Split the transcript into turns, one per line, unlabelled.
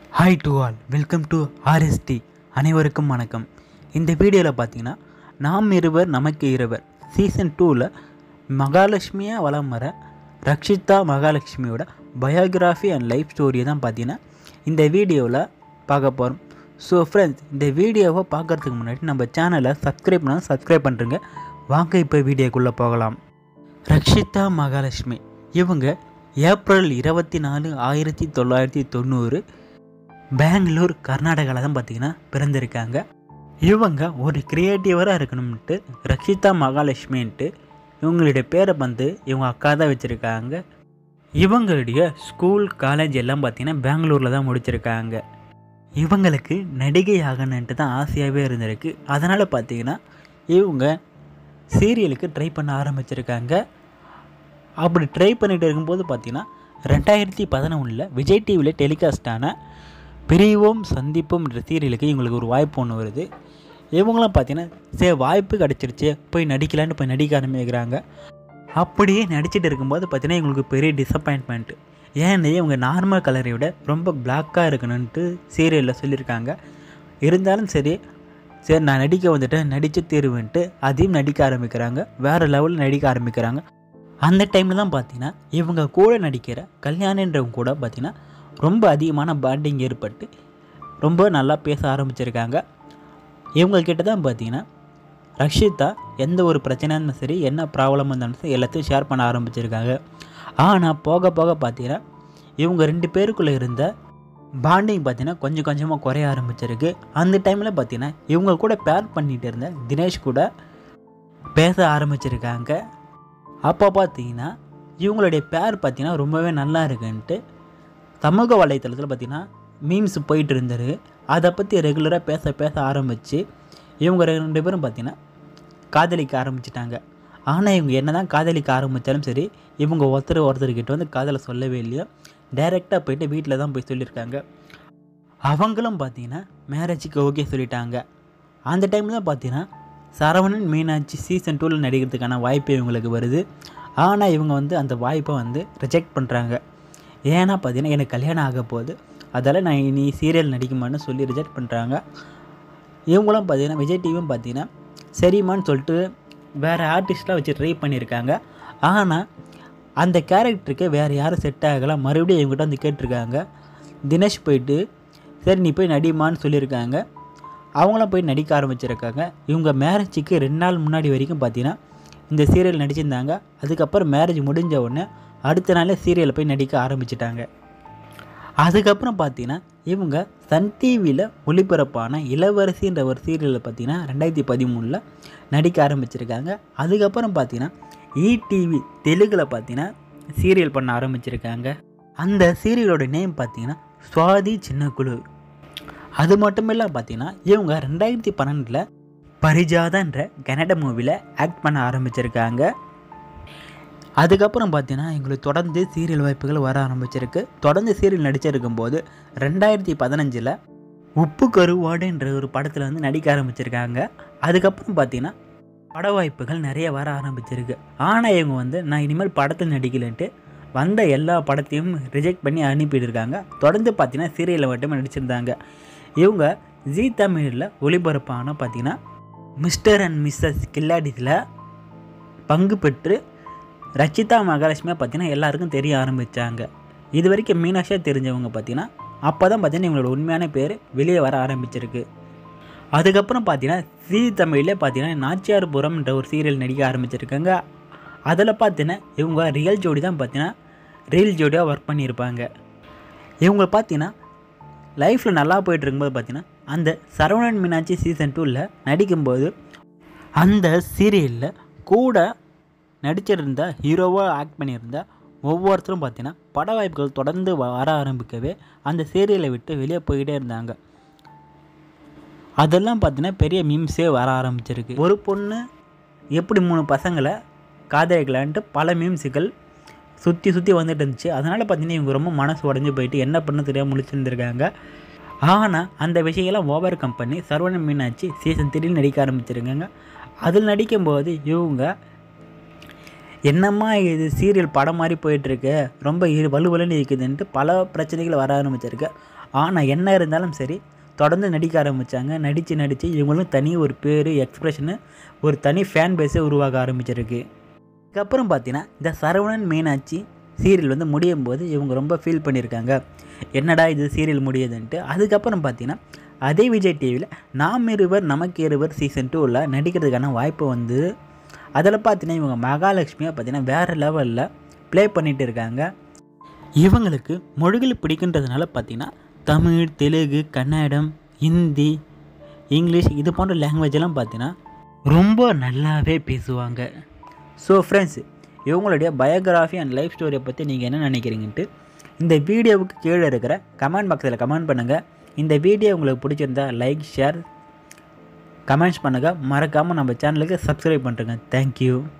hi to all welcome to RST அனைவருக்கும் வணக்கம் இந்த வீடியோவில் பார்த்தீங்கன்னா நாம் இருவர் நமக்கு இருவர் சீசன் டூவில் மகாலட்சுமியாக வலம் வர ரக்ஷிதா மகாலட்சுமியோட பயோகிராஃபி அண்ட் லைஃப் ஸ்டோரியை தான் பார்த்தீங்கன்னா இந்த வீடியோவில் பார்க்க போகிறோம் ஸோ ஃப்ரெண்ட்ஸ் இந்த வீடியோவை பார்க்குறதுக்கு முன்னாடி நம்ம சேனலை சப்ஸ்கிரைப் பண்ணால் சப்ஸ்கிரைப் பண்ணுறங்க வாங்க இப்போ வீடியோக்குள்ளே போகலாம் ரக்ஷிதா மகாலட்சுமி இவங்க ஏப்ரல் இருபத்தி நாலு ஆயிரத்தி தொள்ளாயிரத்தி தொண்ணூறு பெங்களூர் கர்நாடகாவில் தான் பார்த்தீங்கன்னா பிறந்திருக்காங்க இவங்க ஒரு கிரியேட்டிவராக இருக்கணும்ன்ட்டு ரக்ஷிதா மகாலட்சுமின்ட்டு இவங்களுடைய பேரை வந்து இவங்க அக்கா தான் வச்சுருக்காங்க இவங்களுடைய ஸ்கூல் காலேஜ் எல்லாம் பார்த்தீங்கன்னா பெங்களூரில் தான் முடிச்சிருக்காங்க இவங்களுக்கு நடிகை ஆகணுன்ட்டு தான் ஆசையாகவே இருந்திருக்கு அதனால் பார்த்தீங்கன்னா இவங்க சீரியலுக்கு ட்ரை பண்ண ஆரம்பிச்சிருக்காங்க அப்படி ட்ரை பண்ணிட்டு இருக்கும்போது பார்த்தீங்கன்னா ரெண்டாயிரத்தி பதினொன்றில் விஜய் டிவியில் டெலிகாஸ்டான பிரிவோம் சந்திப்போம் என்ற சீரியலுக்கு இவங்களுக்கு ஒரு வாய்ப்பு ஒன்று வருது இவங்களும் பார்த்தீங்கன்னா சரி வாய்ப்பு கிடச்சிருச்சு போய் நடிக்கலான்னு போய் நடிக்க ஆரம்பிக்கிறாங்க அப்படியே நடிச்சிட்டு இருக்கும்போது பார்த்தீங்கன்னா இவங்களுக்கு பெரிய டிசப்பாயின்ட்மெண்ட்டு ஏன்னா இவங்க நார்மல் கலரை விட ரொம்ப பிளாக்காக இருக்கணுன்ட்டு சீரியலில் சொல்லியிருக்காங்க இருந்தாலும் சரி சரி நான் நடிக்க வந்துட்டேன் நடித்து தீருவேன்ட்டு அதையும் நடிக்க ஆரம்பிக்கிறாங்க வேறு லெவலில் நடிக்க ஆரம்பிக்கிறாங்க அந்த டைமில் தான் பார்த்தீங்கன்னா இவங்க கூட நடிக்கிற கல்யாணின்றவங்க கூட பார்த்தீங்கன்னா ரொம்ப அதிகமான பாண்டிங் ஏற்பட்டு ரொம்ப நல்லா பேச ஆரம்பிச்சிருக்காங்க இவங்கக்கிட்ட தான் பார்த்தீங்கன்னா ரக்ஷிதா எந்த ஒரு பிரச்சனையாக இருந்தாலும் சரி என்ன ப்ராப்ளம் இருந்தாலும் சரி எல்லாத்தையும் ஷேர் பண்ண ஆரம்பிச்சிருக்காங்க ஆனால் போக போக பார்த்தீங்கன்னா இவங்க ரெண்டு பேருக்குள்ளே இருந்த பாண்டிங் பார்த்தீங்கன்னா கொஞ்சம் கொஞ்சமாக குறைய ஆரம்பிச்சிருக்கு அந்த டைமில் பார்த்தீங்கன்னா இவங்க கூட பேர் பண்ணிகிட்டு இருந்த தினேஷ் கூட பேச ஆரம்பிச்சிருக்காங்க அப்போ பார்த்தீங்கன்னா இவங்களுடைய பேர் பார்த்தீங்கன்னா ரொம்பவே நல்லா இருக்குன்ட்டு சமூக வலைத்தளத்தில் பார்த்தீங்கன்னா மீம்ஸ் போயிட்டு இருந்தார் அதை பற்றி ரெகுலராக பேச பேச ஆரம்பித்து இவங்க ரெண்டு பேரும் பார்த்தீங்கன்னா காதலிக்க ஆரம்பிச்சிட்டாங்க ஆனால் இவங்க என்ன தான் காதலிக்க ஆரம்பித்தாலும் சரி இவங்க ஒருத்தர் ஒருத்தர்கிட்ட வந்து காதலை சொல்லவே இல்லையோ டைரெக்டாக போயிட்டு வீட்டில் தான் போய் சொல்லியிருக்காங்க அவங்களும் பார்த்தீங்கன்னா மேரேஜுக்கு ஓகே சொல்லிட்டாங்க அந்த டைமில் தான் பார்த்தீங்கன்னா சரவணன் மீனாட்சி சீசன் டூவில் நடிக்கிறதுக்கான வாய்ப்பு இவங்களுக்கு வருது ஆனால் இவங்க வந்து அந்த வாய்ப்பை வந்து ரிஜெக்ட் பண்ணுறாங்க ஏன்னா பார்த்தீங்கன்னா எனக்கு கல்யாணம் ஆக போகுது அதால் நான் இனி சீரியல் நடிக்குமான்னு சொல்லி ரிஜெக்ட் பண்ணுறாங்க இவங்களும் பார்த்தீங்கன்னா விஜய் டிவியும் பார்த்தீங்கன்னா சரிம்மான்னு சொல்லிட்டு வேறு ஆர்டிஸ்ட்லாம் வச்சு ட்ரை பண்ணியிருக்காங்க ஆனால் அந்த கேரக்டருக்கு வேறு யாரும் செட் ஆகலை மறுபடியும் இவங்ககிட்ட வந்து கேட்டிருக்காங்க தினேஷ் போயிட்டு சரி நீ போய் நடிமான்னு சொல்லியிருக்காங்க அவங்களும் போய் நடிக்க ஆரம்பிச்சிருக்காங்க இவங்க மேரேஜுக்கு ரெண்டு நாள் முன்னாடி வரைக்கும் பார்த்தீங்கன்னா இந்த சீரியல் நடிச்சிருந்தாங்க அதுக்கப்புறம் மேரேஜ் முடிஞ்ச உடனே அடுத்த நாளே சீரியலில் போய் நடிக்க ஆரம்பிச்சிட்டாங்க அதுக்கப்புறம் பார்த்தீங்கன்னா இவங்க சன் டிவியில் ஒளிபரப்பான இளவரசின்ற ஒரு சீரியலில் பார்த்தீங்கன்னா ரெண்டாயிரத்தி பதிமூணில் நடிக்க ஆரம்பிச்சிருக்காங்க அதுக்கப்புறம் பார்த்தீங்கன்னா இடிவி தெலுங்கில் பார்த்தீங்கன்னா சீரியல் பண்ண ஆரம்பிச்சிருக்காங்க அந்த சீரியலோட நேம் பார்த்தீங்கன்னா சுவாதி சின்னக்குழு அது மட்டும் இல்லை பார்த்தீங்கன்னா இவங்க ரெண்டாயிரத்தி பன்னெண்டில் பரிஜாதன்ற கன்னட மூவியில் ஆக்ட் பண்ண ஆரம்பிச்சிருக்காங்க அதுக்கப்புறம் பார்த்தீங்கன்னா எங்களுக்கு தொடர்ந்து சீரியல் வாய்ப்புகள் வர ஆரம்பிச்சிருக்கு தொடர்ந்து சீரியல் நடிச்சிருக்கும் போது ரெண்டாயிரத்தி பதினஞ்சில் உப்பு கருவாடுன்ற ஒரு படத்தில் வந்து நடிக்க ஆரம்பிச்சிருக்காங்க அதுக்கப்புறம் பார்த்தீங்கன்னா பட வாய்ப்புகள் நிறைய வர ஆரம்பிச்சிருக்கு ஆனால் இவங்க வந்து நான் இனிமேல் படத்தில் நடிக்கலன்ட்டு வந்த எல்லா படத்தையும் ரிஜெக்ட் பண்ணி அனுப்பியிருக்காங்க தொடர்ந்து பார்த்தீங்கன்னா சீரியலில் மட்டுமே நடிச்சிருந்தாங்க இவங்க ஜி தமிழில் ஒளிபரப்பான பார்த்தீங்கன்னா மிஸ்டர் அண்ட் மிஸ்ஸஸ் கில்லாடிஸில் பங்கு பெற்று ரச்சிதா மகாலட்சுமியாக பார்த்தீங்கன்னா எல்லாருக்கும் தெரிய ஆரம்பித்தாங்க இது வரைக்கும் மீனாட்சியாக தெரிஞ்சவங்க பார்த்தீங்கன்னா அப்போ தான் பார்த்தீங்கன்னா இவங்களோட உண்மையான பேர் வெளியே வர ஆரம்பிச்சிருக்கு அதுக்கப்புறம் பார்த்தீங்கன்னா ஸ்ரீ தமிழில் பார்த்தீங்கன்னா நாச்சியார்புரம்ன்ற ஒரு சீரியல் நடிக்க ஆரம்பிச்சிருக்காங்க அதில் பார்த்தீங்கன்னா இவங்க ரியல் ஜோடி தான் பார்த்தீங்கன்னா ரியல் ஜோடியாக ஒர்க் பண்ணியிருப்பாங்க இவங்க பார்த்தீங்கன்னா லைஃப்பில் நல்லா போயிட்டு இருக்கும்போது பார்த்தீங்கன்னா அந்த சரவணன் மீனாட்சி சீசன் டூவில் நடிக்கும்போது அந்த சீரியலில் கூட நடிச்சிருந்த ஹீரோவாக ஆக்ட் பண்ணியிருந்த ஒவ்வொருத்தரும் பார்த்தீங்கன்னா பட வாய்ப்புகள் தொடர்ந்து வர ஆரம்பிக்கவே அந்த சீரியலை விட்டு வெளியே போய்கிட்டே இருந்தாங்க அதெல்லாம் பார்த்தீங்கன்னா பெரிய மீம்ஸே வர ஆரம்பிச்சிருக்கு ஒரு பொண்ணு எப்படி மூணு பசங்களை காதலிக்கலான்ட்டு பல மீம்ஸுகள் சுற்றி சுற்றி வந்துட்டு இருந்துச்சு அதனால் பார்த்தீங்கன்னா இவங்க ரொம்ப மனசு உடஞ்சி போயிட்டு என்ன பண்ண தெரியாமல் முழிச்சிருந்துருக்காங்க ஆனால் அந்த விஷயங்கள்லாம் ஓவர் கம் பண்ணி சரவணன் மீனாட்சி சீசன் த்ரீ நடிக்க ஆரம்பிச்சிருக்காங்க அதில் நடிக்கும்போது இவங்க என்னம்மா இது சீரியல் படம் மாதிரி போயிட்டுருக்கு ரொம்ப இரு வலுவலுன்னு இருக்குதுன்ட்டு பல பிரச்சனைகள் வர ஆரம்பிச்சிருக்கு ஆனால் என்ன இருந்தாலும் சரி தொடர்ந்து நடிக்க ஆரம்பித்தாங்க நடித்து நடித்து இவங்களும் தனி ஒரு பேர் எக்ஸ்ப்ரெஷனு ஒரு தனி ஃபேன் பேஸே உருவாக ஆரம்பிச்சிருக்கு அதுக்கப்புறம் பார்த்தீங்கன்னா இந்த சரவணன் மீனாட்சி சீரியல் வந்து முடியும் போது இவங்க ரொம்ப ஃபீல் பண்ணியிருக்காங்க என்னடா இது சீரியல் முடியுதுன்ட்டு அதுக்கப்புறம் பார்த்தீங்கன்னா அதே விஜய் டிவியில் நாம் இருவர் நமக்கு இருவர் சீசன் டூவில் நடிக்கிறதுக்கான வாய்ப்பு வந்து அதில் பார்த்தீங்கன்னா இவங்க மகாலட்சுமியாக பார்த்தீங்கன்னா வேறு லெவலில் ப்ளே பண்ணிகிட்டு இருக்காங்க இவங்களுக்கு மொழிகள் பிடிக்கின்றதுனால பார்த்தீங்கன்னா தமிழ் தெலுங்கு கன்னடம் ஹிந்தி இங்கிலீஷ் இது போன்ற லாங்குவேஜ் எல்லாம் பார்த்தீங்கன்னா ரொம்ப நல்லாவே பேசுவாங்க ஸோ ஃப்ரெண்ட்ஸ் இவங்களுடைய பயோகிராஃபி அண்ட் லைஃப் ஸ்டோரியை பற்றி நீங்கள் என்ன நினைக்கிறீங்கன்ட்டு இந்த வீடியோவுக்கு கீழே இருக்கிற கமெண்ட் பாக்ஸில் கமெண்ட் பண்ணுங்கள் இந்த வீடியோ உங்களுக்கு பிடிச்சிருந்தா லைக் ஷேர் கமெண்ட்ஸ் பண்ணுங்கள் மறக்காமல் நம்ம சேனலுக்கு சப்ஸ்கிரைப் பண்ணுறேங்க தேங்க்யூ